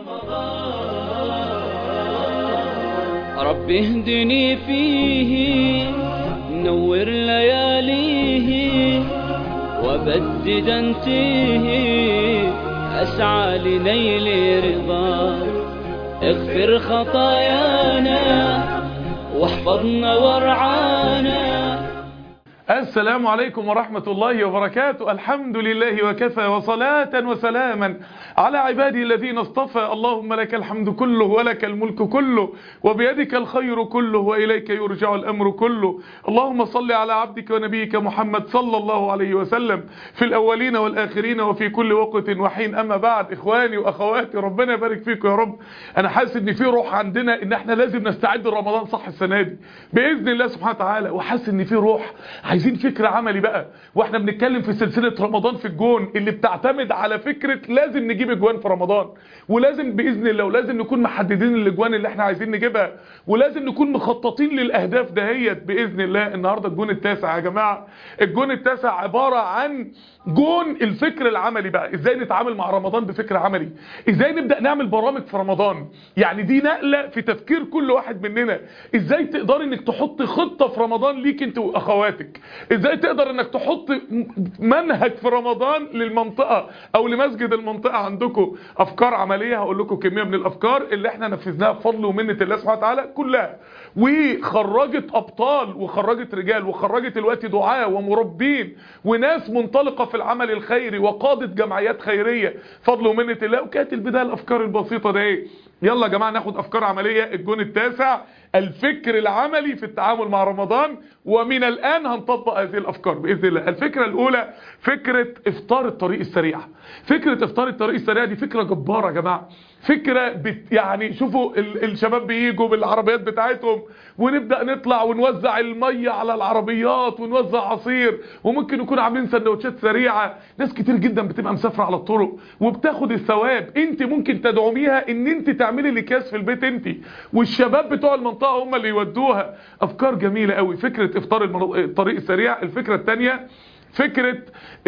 رب اهدني فيه نور لياليه وبدد انتيه أسعى لنيل رضاك اغفر خطايانا واحفظنا وارعانا السلام عليكم ورحمة الله وبركاته الحمد لله وكفى وصلاة وسلاما على عباده الذين اصطفى اللهم لك الحمد كله ولك الملك كله وبيدك الخير كله وإليك يرجع الأمر كله اللهم صل على عبدك ونبيك محمد صلى الله عليه وسلم في الأولين والآخرين وفي كل وقت وحين أما بعد إخواني وأخواتي ربنا يبارك فيكم يا رب أنا حاسس إن في روح عندنا إن احنا لازم نستعد لرمضان صح السنة دي بإذن الله سبحانه وتعالى وحاسس إن في روح عايزين فكر عملي بقى واحنا بنتكلم في سلسلة رمضان في الجون اللي بتعتمد على فكرة لازم نجيب اجوان في رمضان ولازم بإذن الله ولازم نكون محددين الاجوان اللي احنا عايزين نجيبها ولازم نكون مخططين للأهداف دهيت بإذن الله النهاردة الجون التاسع يا جماعة الجون التاسع عبارة عن جون الفكر العملي بقى ازاي نتعامل مع رمضان بفكر عملي ازاي نبدأ نعمل برامج في رمضان يعني دي نقلة في تفكير كل واحد مننا ازاي تقدر انك تحط خطة في رمضان ليك انت واخواتك ازاي تقدر انك تحط منهج في رمضان للمنطقة او لمسجد المنطقة عندكم افكار عملية هقول لكم كمية من الافكار اللي احنا نفذناها بفضل ومنة الله سبحانه وتعالى كلها وخرجت ابطال وخرجت رجال وخرجت الوقت دعاة ومربين وناس منطلقة في العمل الخيري وقادة جمعيات خيرية فضل ومنة الله وكانت البداية الافكار البسيطة ده ايه يلا يا جماعة ناخد افكار عملية الجون التاسع الفكر العملي في التعامل مع رمضان ومن الآن هنطبق هذه الأفكار بإذن الله الفكرة الأولى فكرة إفطار الطريق السريع فكرة إفطار الطريق السريع دي فكرة جبارة يا جماعة فكرة بت يعني شوفوا ال الشباب بييجوا بالعربيات بتاعتهم ونبدأ نطلع ونوزع المية على العربيات ونوزع عصير وممكن نكون عاملين سندوتشات سريعة ناس كتير جدا بتبقى مسافرة على الطرق وبتاخد الثواب انت ممكن تدعميها ان انت تعملي الاكياس في البيت انت والشباب بتوع المنطقة هم اللي يودوها افكار جميلة قوي فكرة افطار الطريق السريع الفكرة الثانية فكرة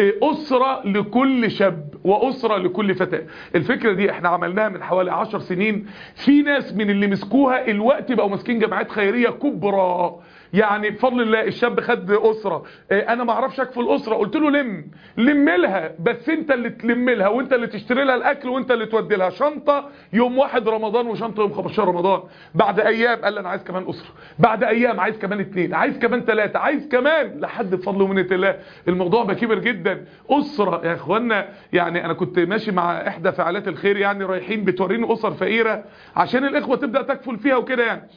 أسرة لكل شاب وأسرة لكل فتاة الفكرة دي احنا عملناها من حوالي عشر سنين في ناس من اللي مسكوها الوقت بقوا ماسكين جمعيات خيرية كبرى يعني بفضل الله الشاب خد أسرة انا ما اعرفش اكفل أسرة قلت له لم لم لها بس انت اللي تلم لها وانت اللي تشتري لها الاكل وانت اللي تودي لها شنطة يوم واحد رمضان وشنطة يوم 15 رمضان بعد ايام قال لي انا عايز كمان أسرة بعد ايام عايز كمان اتنين عايز كمان ثلاثة عايز كمان لحد بفضل ومنة الله الموضوع بقى كبر جدا أسرة يا اخوانا يعني انا كنت ماشي مع احدى فعالات الخير يعني رايحين بتوريني أسر فقيرة عشان الاخوة تبدأ تكفل فيها وكده يعني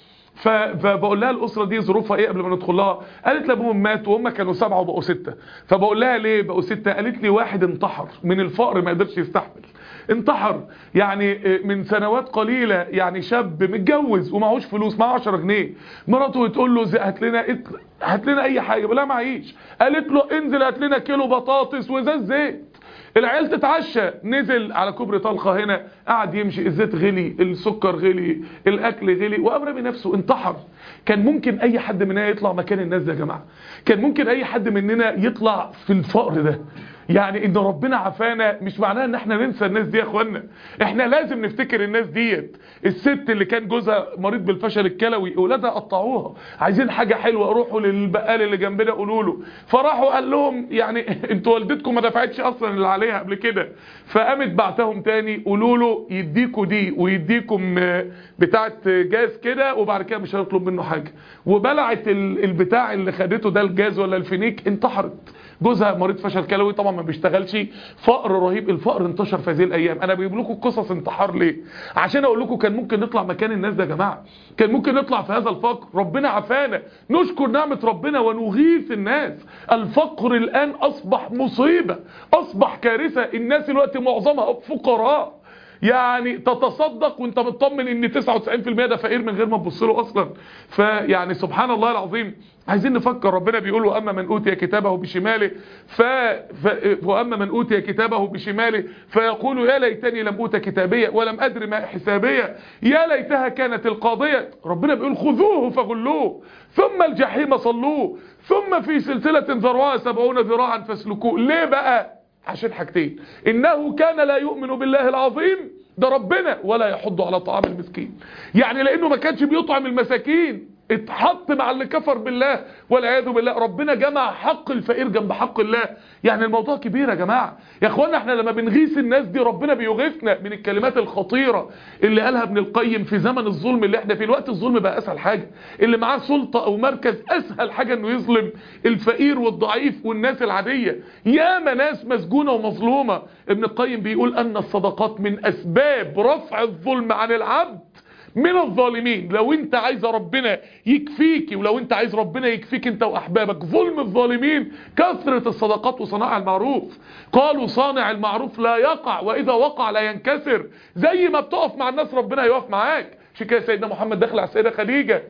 فبقول لها الاسره دي ظروفها ايه قبل ما ندخل لها قالت لي ابوهم مات وهم كانوا سبعه وبقوا سته فبقول لها ليه بقوا سته قالت لي واحد انتحر من الفقر ما قدرش يستحمل انتحر يعني من سنوات قليله يعني شاب متجوز ومعهوش فلوس معاه 10 جنيه مراته تقول له هات لنا هات لنا اي حاجه بقول لها معيش قالت له انزل هات لنا كيلو بطاطس وازاز زيت العيال تتعشى نزل على كوبري طلقة هنا قعد يمشي الزيت غلي السكر غلي الاكل غلي وقام رامي نفسه انتحر كان ممكن اي حد مننا يطلع مكان الناس ده يا جماعه كان ممكن اي حد مننا يطلع في الفقر ده يعني ان ربنا عافانا مش معناه ان احنا ننسى الناس دي يا اخوانا احنا لازم نفتكر الناس ديت الست اللي كان جوزها مريض بالفشل الكلوي اولادها قطعوها عايزين حاجه حلوه روحوا للبقال اللي جنبنا قولوا له فراحوا قال لهم يعني انتوا والدتكم ما دفعتش اصلا اللي عليها قبل كده فقامت بعتهم تاني قولوا له يديكوا دي ويديكم بتاعه جاز كده وبعد كده مش هنطلب منه حاجه وبلعت البتاع اللي خدته ده الجاز ولا الفينيك انتحرت جوزها مريض فشل كلوي طبعا ما بيشتغلش فقر رهيب الفقر انتشر في هذه الايام انا بجيب لكم قصص انتحار ليه عشان اقول لكم كان ممكن نطلع مكان الناس ده يا جماعه كان ممكن نطلع في هذا الفقر ربنا عافانا نشكر نعمه ربنا ونغيث الناس الفقر الان اصبح مصيبه اصبح كارثه الناس الوقت معظمها فقراء يعني تتصدق وانت مطمن ان 99% ده فقير من غير ما تبص له اصلا فيعني سبحان الله العظيم عايزين نفكر ربنا بيقول واما من اوتي كتابه بشماله ف... ف... واما من اوتي كتابه بشماله فيقول يا ليتني لم اوت كتابيه ولم ادر ما حسابيه يا ليتها كانت القاضيه ربنا بيقول خذوه فغلوه ثم الجحيم صلوه ثم في سلسله ذرعها سبعون ذراعا فاسلكوه ليه بقى عشان حاجتين انه كان لا يؤمن بالله العظيم ده ربنا ولا يحض على طعام المسكين يعني لانه ما كانش بيطعم المساكين اتحط مع اللي كفر بالله والعياذ بالله ربنا جمع حق الفقير جنب حق الله يعني الموضوع كبير يا جماعه يا اخوانا احنا لما بنغيث الناس دي ربنا بيغيثنا من الكلمات الخطيره اللي قالها ابن القيم في زمن الظلم اللي احنا فيه الوقت الظلم بقى اسهل حاجه اللي معاه سلطه او مركز اسهل حاجه انه يظلم الفقير والضعيف والناس العاديه ياما ناس مسجونه ومظلومه ابن القيم بيقول ان الصدقات من اسباب رفع الظلم عن العبد من الظالمين لو انت عايز ربنا يكفيك ولو انت عايز ربنا يكفيك انت واحبابك ظلم الظالمين كثرة الصدقات وصناع المعروف قالوا صانع المعروف لا يقع واذا وقع لا ينكسر زي ما بتقف مع الناس ربنا هيقف معاك عشان كده سيدنا محمد دخل على السيدة خديجة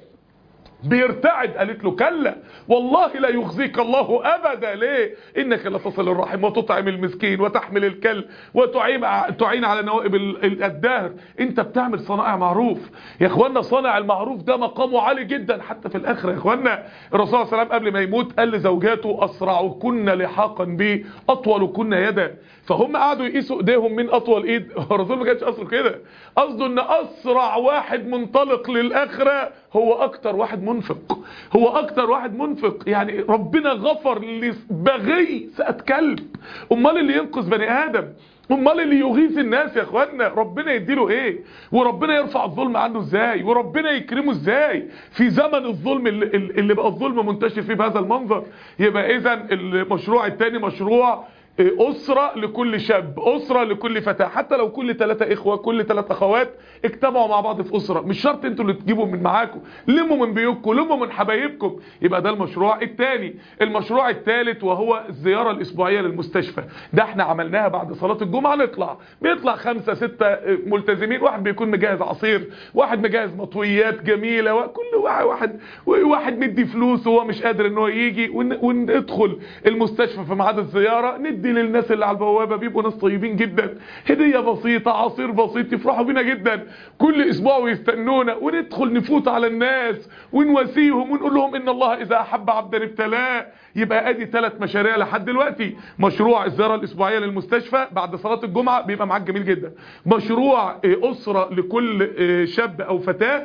بيرتعد قالت له كلا والله لا يخزيك الله ابدا ليه انك لتصل الرحم وتطعم المسكين وتحمل الكل وتعين تعين على نوائب الدهر انت بتعمل صنائع معروف يا اخوانا صانع المعروف ده مقامه عالي جدا حتى في الاخره يا اخوانا الرسول صلى الله عليه وسلم قبل ما يموت قال لزوجاته اسرعكن لحاقا بي اطولكن يدا فهم قعدوا يقيسوا ايديهم مين اطول ايد الرسول ما كانش قصده كده قصده ان اسرع واحد منطلق للاخره هو اكتر واحد منفق هو اكتر واحد منفق يعني ربنا غفر لبغي سأة كلب امال اللي ينقذ بني ادم امال اللي يغيث الناس يا اخوانا ربنا يديله ايه وربنا يرفع الظلم عنه ازاي وربنا يكرمه ازاي في زمن الظلم اللي, اللي بقى الظلم منتشر فيه بهذا المنظر يبقى اذا المشروع الثاني مشروع أسرة لكل شاب أسرة لكل فتاة حتى لو كل ثلاثة إخوة كل ثلاثة أخوات اجتمعوا مع بعض في أسرة مش شرط انتوا اللي تجيبوا من معاكم لموا من بيوتكم لموا من حبايبكم يبقى ده المشروع الثاني المشروع الثالث وهو الزيارة الأسبوعية للمستشفى ده احنا عملناها بعد صلاة الجمعة نطلع بيطلع خمسة ستة ملتزمين واحد بيكون مجهز عصير واحد مجهز مطويات جميلة وكل واحد واحد, واحد مدي فلوس وهو مش قادر ان هو يجي وندخل المستشفى في ميعاد الزيارة ندي للناس اللي على البوابه بيبقوا ناس طيبين جدا هديه بسيطه عصير بسيط يفرحوا بينا جدا كل اسبوع ويستنونا وندخل نفوت على الناس ونواسيهم ونقول لهم ان الله اذا احب عبدا ابتلاه يبقى ادي ثلاث مشاريع لحد دلوقتي مشروع الزياره الاسبوعيه للمستشفى بعد صلاه الجمعه بيبقى معاك جميل جدا مشروع اسره لكل شاب او فتاه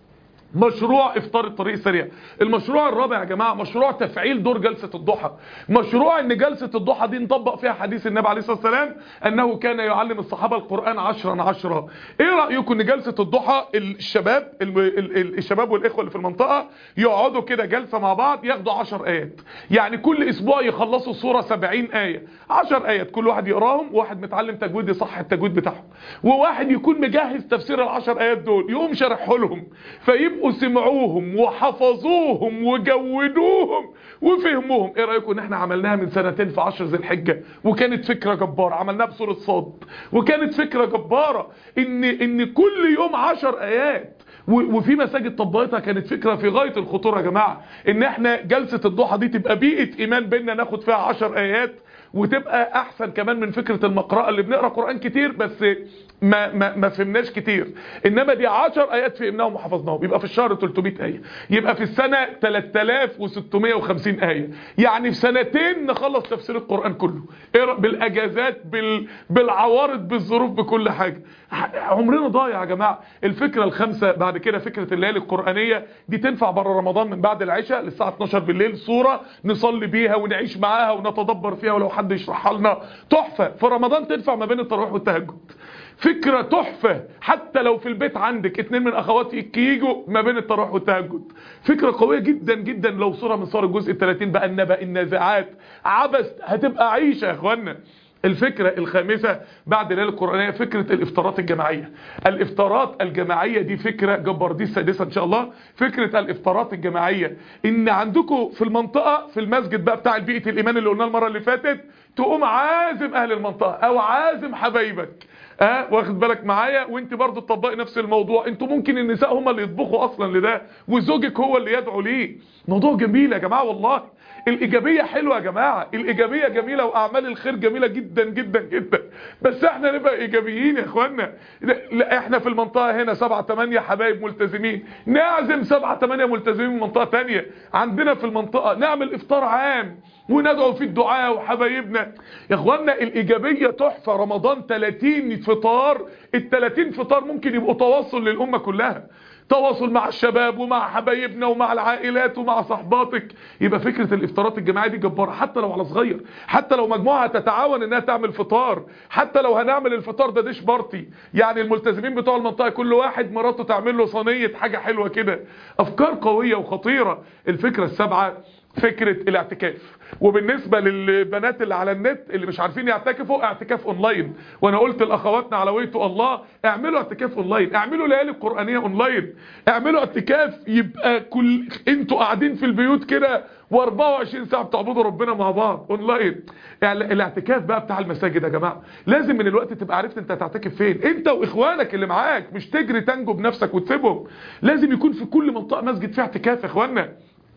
مشروع افطار الطريق السريع المشروع الرابع يا جماعة مشروع تفعيل دور جلسة الضحى مشروع ان جلسة الضحى دي نطبق فيها حديث النبي عليه الصلاة والسلام انه كان يعلم الصحابة القرآن عشرا عشرا ايه رأيكم ان جلسة الضحى الشباب الشباب والاخوة اللي في المنطقة يقعدوا كده جلسة مع بعض ياخدوا عشر ايات يعني كل اسبوع يخلصوا صورة سبعين اية عشر ايات كل واحد يقراهم واحد متعلم تجويد يصح التجويد بتاعهم وواحد يكون مجهز تفسير العشر ايات دول يقوم شرحه لهم فيبقوا يبقوا سمعوهم وحفظوهم وجودوهم وفهموهم ايه رايكم ان احنا عملناها من سنتين في عشر ذي الحجه وكانت فكره جباره عملناها بسوره صاد وكانت فكره جباره ان ان كل يوم عشر ايات وفي مساجد طبقتها كانت فكرة في غاية الخطورة يا جماعة ان احنا جلسة الضحى دي تبقى بيئة ايمان بيننا ناخد فيها عشر ايات وتبقى احسن كمان من فكرة المقرأة اللي بنقرأ قرآن كتير بس ما, ما, ما فهمناش كتير انما دي 10 ايات فهمناهم وحفظناهم يبقى في الشهر 300 ايه يبقى في السنة 3650 ايه يعني في سنتين نخلص تفسير القرآن كله بالاجازات بال بالعوارض بالظروف بكل حاجة عمرنا ضايع يا جماعة الفكرة الخامسة بعد كده فكرة الليالي القرآنية دي تنفع بره رمضان من بعد العشاء للساعة 12 بالليل صورة نصلي بيها ونعيش معاها ونتدبر فيها ولو حد يشرحها لنا تحفة في رمضان تنفع ما بين التراويح والتهجد فكرة تحفة حتى لو في البيت عندك اتنين من اخواتك يجوا ما بين التراويح والتهجد فكرة قوية جدا جدا لو صورة من صور الجزء الثلاثين بقى النبأ النازعات عبث هتبقى عيشة يا اخوانا الفكرة الخامسة بعد الليلة القرآنية فكرة الافطارات الجماعية الافطارات الجماعية دي فكرة جبر دي السادسة ان شاء الله فكرة الافطارات الجماعية ان عندكم في المنطقة في المسجد بقى بتاع البيئة الايمان اللي قلناه المرة اللي فاتت تقوم عازم اهل المنطقة او عازم حبايبك اه واخد بالك معايا وانت برضو تطبقي نفس الموضوع انتوا ممكن النساء هم اللي يطبخوا اصلا لده وزوجك هو اللي يدعو ليه موضوع جميل يا جماعة والله الايجابية حلوة يا جماعة الايجابية جميلة واعمال الخير جميلة جدا جدا جدا بس احنا نبقى ايجابيين يا اخوانا لا احنا في المنطقة هنا سبعة تمانية حبايب ملتزمين نعزم سبعة تمانية ملتزمين من منطقة تانية عندنا في المنطقة نعمل افطار عام وندعو في الدعاء وحبايبنا يا اخوانا الايجابية تحفة رمضان 30 فطار ال 30 فطار ممكن يبقوا تواصل للامه كلها تواصل مع الشباب ومع حبايبنا ومع العائلات ومع صحباتك يبقى فكرة الافطارات الجماعية دي جبارة حتى لو على صغير حتى لو مجموعة تتعاون انها تعمل فطار حتى لو هنعمل الفطار ده ديش بارتي يعني الملتزمين بتوع المنطقة كل واحد مراته تعمل له صينية حاجة حلوة كده افكار قوية وخطيرة الفكرة السابعة فكرة الاعتكاف وبالنسبة للبنات اللي على النت اللي مش عارفين يعتكفوا اعتكاف اونلاين وانا قلت لاخواتنا على ويتو الله اعملوا اعتكاف اونلاين اعملوا ليالي قرآنية اونلاين اعملوا اعتكاف يبقى كل انتوا قاعدين في البيوت كده و24 ساعة بتعبدوا ربنا مع بعض اونلاين يعني الاعتكاف بقى بتاع المساجد يا جماعة لازم من الوقت تبقى عرفت انت هتعتكف فين انت واخوانك اللي معاك مش تجري تنجو بنفسك وتسيبهم لازم يكون في كل منطقة مسجد فيه اعتكاف يا اخوانا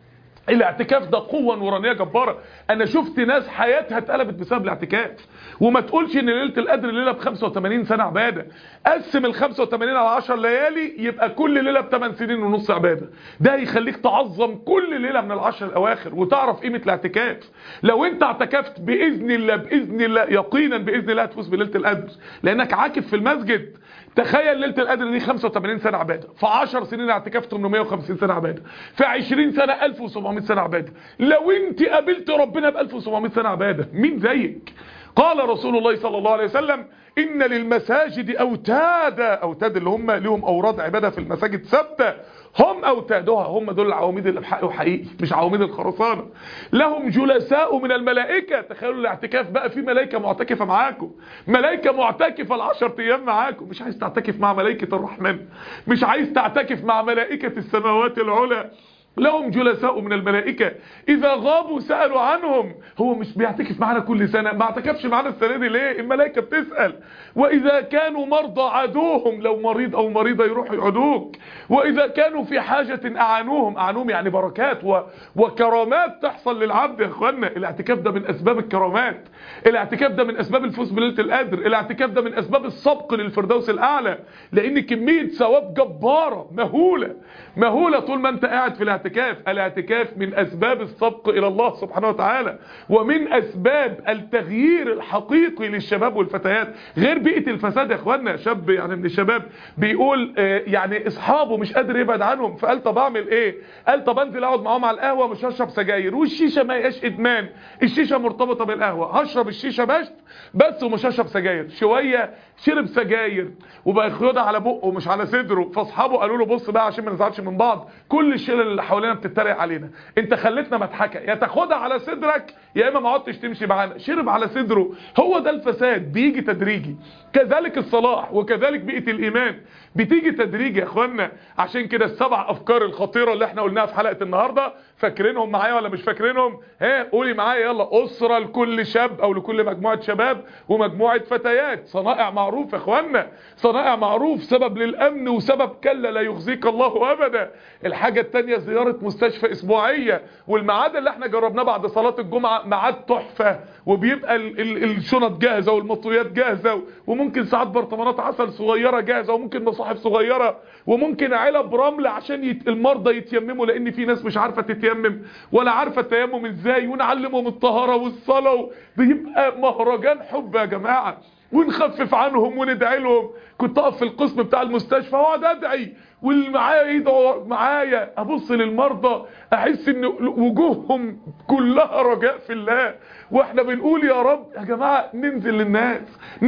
الاعتكاف ده قوة نورانية جبارة انا شفت ناس حياتها اتقلبت بسبب الاعتكاف وما تقولش ان ليلة القدر ليلة ب 85 سنة عبادة قسم ال 85 على 10 ليالي يبقى كل ليلة ب 8 سنين ونص عبادة ده يخليك تعظم كل ليلة من العشر الاواخر وتعرف قيمة الاعتكاف لو انت اعتكفت باذن الله باذن الله يقينا باذن الله هتفوز بليلة القدر لانك عاكف في المسجد تخيل ليله القدر دي 85 سنه عباده في 10 سنين اعتكاف 850 سنه عباده في 20 سنه 1700 سنه عباده لو انت قابلت ربنا ب 1700 سنه عباده مين زيك قال رسول الله صلى الله عليه وسلم ان للمساجد اوتادا اوتاد اللي هم لهم اوراد عباده في المساجد ثابته هم اوتادها هم دول العواميد اللي بحق وحقيقي مش عواميد الخرسانه لهم جلساء من الملائكه تخيلوا الاعتكاف بقى في ملائكه معتكفه معاكم ملائكه معتكفه ال10 ايام معاكم مش عايز تعتكف مع ملائكه الرحمن مش عايز تعتكف مع ملائكه السماوات العلى لهم جلساء من الملائكة إذا غابوا سألوا عنهم هو مش بيعتكف معنا كل سنة ما اعتكفش معنا السنة دي ليه الملائكة بتسأل وإذا كانوا مرضى عادوهم لو مريض أو مريضة يروحوا يعدوك وإذا كانوا في حاجة أعانوهم أعانوهم يعني بركات و... وكرامات تحصل للعبد يا أخوانا الاعتكاف ده من أسباب الكرامات الاعتكاف ده من أسباب الفوز بليلة القدر الاعتكاف ده من أسباب السبق للفردوس الأعلى لأن كمية ثواب جبارة مهولة مهولة طول ما أنت قاعد في الاعتكاف الاعتكاف من أسباب السبق إلى الله سبحانه وتعالى ومن أسباب التغيير الحقيقي للشباب والفتيات غير بيئة الفساد يا اخوانا شاب يعني من الشباب بيقول آه يعني اصحابه مش قادر يبعد عنهم فقال طب اعمل ايه قال طب انزل اقعد معاهم على القهوة مش هشرب سجاير والشيشة ما هياش ادمان الشيشة مرتبطة بالقهوة هشرب الشيشة بس بس ومش هشرب سجاير شوية شرب سجاير وبقى ياخدها على بقه ومش على صدره فاصحابه قالوا له بص بقى عشان ما نزعلش من بعض كل الشله اللي حوالينا بتتريق علينا انت خليتنا مضحكه يا تاخدها على صدرك يا اما ما عدتش تمشي معانا شرب على صدره هو ده الفساد بيجي تدريجي كذلك الصلاح وكذلك بيئه الايمان بتيجي تدريجي يا اخوانا عشان كده السبع افكار الخطيره اللي احنا قلناها في حلقه النهارده فاكرينهم معايا ولا مش فاكرينهم ها قولي معايا يلا اسره لكل شاب او لكل مجموعه شباب ومجموعه فتيات صنائع معروف يا اخوانا صنائع معروف سبب للامن وسبب كلا لا يخزيك الله ابدا الحاجه الثانيه زياره مستشفى اسبوعيه والميعاد اللي احنا جربناه بعد صلاه الجمعه ميعاد تحفه وبيبقى ال ال الشنط جاهزه والمطويات جاهزه وممكن ساعات برطمانات عسل صغيره جاهزه وممكن مصاحف صغيره وممكن علب رمل عشان يت المرضى يتيمموا لان في ناس مش عارفه تتيمم ولا عارفه التيمم ازاي ونعلمهم الطهاره والصلاه بيبقى مهرجان حب يا جماعه ونخفف عنهم وندعي لهم كنت اقف في القسم بتاع المستشفى واقعد ادعي واللي معايا يدعوا معايا ابص للمرضى احس ان وجوههم كلها رجاء في الله واحنا بنقول يا رب يا جماعه ننزل للناس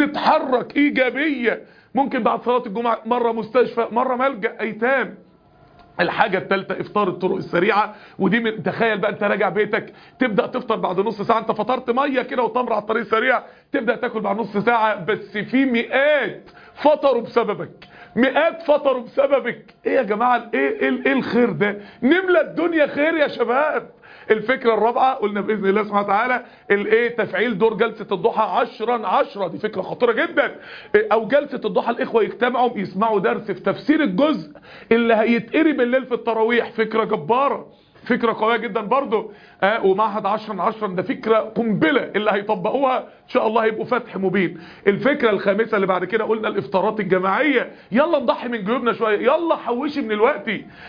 نتحرك ايجابيه ممكن بعد صلاه الجمعه مره مستشفى مره ملجا ايتام الحاجة الثالثة افطار الطرق السريعة ودي من تخيل بقى انت راجع بيتك تبدأ تفطر بعد نص ساعة انت فطرت مية كده وتمر على الطريق السريع تبدأ تاكل بعد نص ساعة بس في مئات فطروا بسببك مئات فطروا بسببك ايه يا جماعة ايه ايه, إيه الخير ده نملى الدنيا خير يا شباب الفكرة الرابعة قلنا بإذن الله سبحانه وتعالى الايه تفعيل دور جلسة الضحى عشرا عشرة دي فكرة خطيرة جدا او جلسة الضحى الاخوة يجتمعوا يسمعوا درس في تفسير الجزء اللي هيتقري بالليل في التراويح فكرة جبارة فكرة قوية جدا برضو آه ومعهد 10 10 ده فكرة قنبلة اللي هيطبقوها ان شاء الله هيبقوا فتح مبين الفكرة الخامسة اللي بعد كده قلنا الافطارات الجماعية يلا نضحي من جيوبنا شوية يلا حوشي من الوقت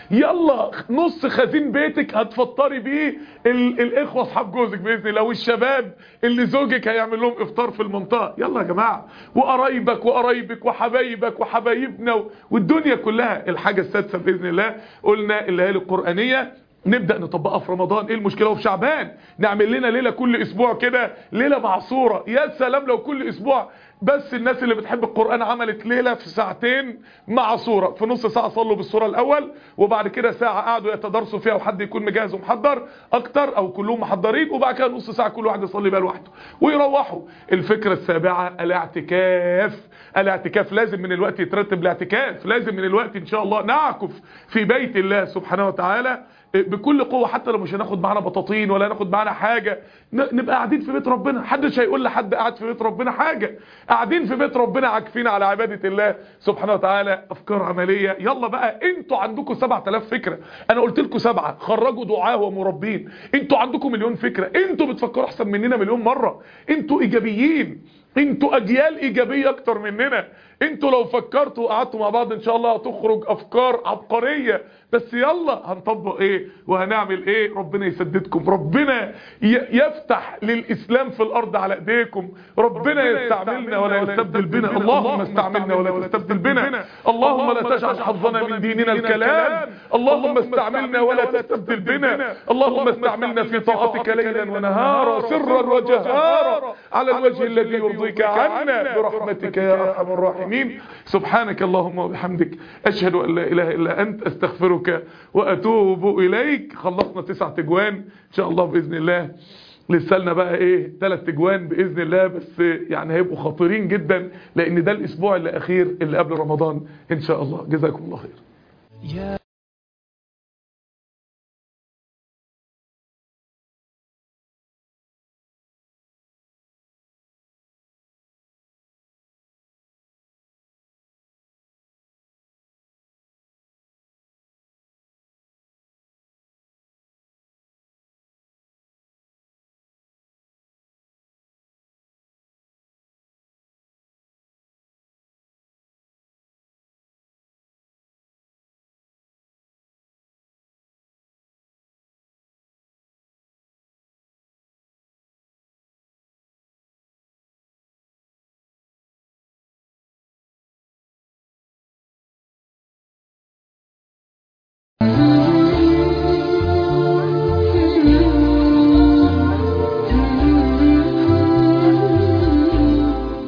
يلا نص خزين بيتك هتفطري بيه ال الاخوة اصحاب جوزك باذن الله والشباب اللي زوجك هيعمل لهم افطار في المنطقة يلا يا جماعة وقرايبك وقرايبك وحبايبك وحبايبنا والدنيا كلها الحاجة السادسة باذن الله قلنا الليالي القرآنية نبدأ نطبقها في رمضان ايه المشكلة وفي شعبان نعمل لنا ليلة كل اسبوع كده ليلة معصورة يا سلام لو كل اسبوع بس الناس اللي بتحب القرآن عملت ليلة في ساعتين مع صورة في نص ساعة صلوا بالصورة الاول وبعد كده ساعة قعدوا يتدرسوا فيها وحد يكون مجهز ومحضر اكتر او كلهم محضرين وبعد كده نص ساعة كل واحد يصلي بقى لوحده ويروحوا الفكرة السابعة الاعتكاف الاعتكاف لازم من الوقت يترتب الاعتكاف لازم من الوقت ان شاء الله نعكف في بيت الله سبحانه وتعالى بكل قوة حتى لو مش هناخد معانا بطاطين ولا هناخد معانا حاجة نبقى قاعدين في بيت ربنا محدش هيقول لحد قاعد في بيت ربنا حاجة قاعدين في بيت ربنا عاكفين على عبادة الله سبحانه وتعالى افكار عملية يلا بقى انتوا عندكم 7000 فكرة انا قلت لكم سبعة خرجوا دعاة ومربين انتوا عندكم مليون فكرة انتوا بتفكروا احسن مننا مليون مرة انتوا ايجابيين انتوا اجيال ايجابية اكتر مننا انتوا لو فكرتوا وقعدتوا مع بعض ان شاء الله هتخرج افكار عبقرية بس يلا هنطبق ايه وهنعمل ايه ربنا يسددكم ربنا يفتح للاسلام في الارض على ايديكم ربنا يستعملنا ولا يستبدل بنا اللهم استعملنا ولا تستبدل بنا اللهم لا تجعل حظنا من ديننا الكلام اللهم استعملنا ولا تستبدل بنا اللهم استعملنا في طاعتك ليلا ونهارا سرا وجهارا على الوجه الذي يرضيك عنا برحمتك يا ارحم الراحمين سبحانك اللهم وبحمدك اشهد ان لا اله الا انت استغفرك واتوب اليك خلصنا تسع تجوان ان شاء الله باذن الله لسه لنا بقى ايه ثلاث تجوان باذن الله بس يعني هيبقوا خطيرين جدا لان ده الاسبوع الاخير اللي قبل رمضان ان شاء الله جزاكم الله خير